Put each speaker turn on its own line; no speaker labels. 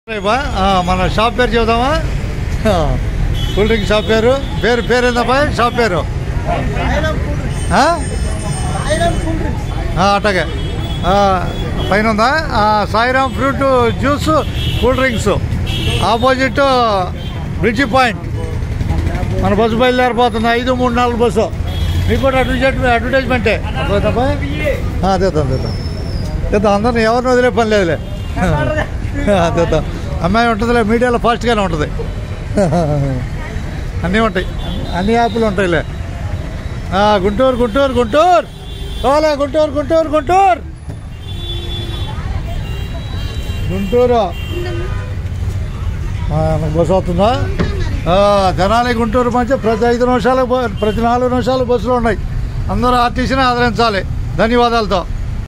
రేపా? ఆ, మన షాప్ పేరు చెబుదామా ఆ, కూల్ డ్రింక్ షాప్ పేరు పేరు పేరు ఏందబ్బా షాప్ పేరు ఆ? ఆ, అట్టగే ఆ, పైన ఉందా ఆ, Sairam fruit juice cool drinks opposite bridge point మన బస్సు బయలుదేరిపోతుంది ఐదు మూడు నాలుగు బస్సు మీకు కూడా అడ్వర్టైజ్ అడ్వర్టైజ్మెంటే అర్థమైందబ్బా? ఆ, తెద్దాం తెద్దాం తెద్దాం అందరిని ఎవరిని వదిలే పని లేదులే ఆ, తెద్దాం అమ్మాయి ఉంటుందిలే మీడియాలో ఫాస్ట్గానే ఉంటుంది అన్నీ ఉంటాయి అన్ని యాప్లు ఉంటాయిలే ఆ, గుంటూరు గుంటూరు గుంటూరు పోలే గుంటూరు గుంటూరు గుంటూరు గుంటూరు ఆ, నాకు బస్సు అవుతుందా ఆ, జనాలి గుంటూరు మధ్య ప్రతి ఐదు నిమిషాలకు బ- ప్రతి నాలుగు నిమిషాలు బస్సులు ఉన్నాయి అందరూ ఆర్టీసీని ఆదరించాలి ధన్యవాదాలతో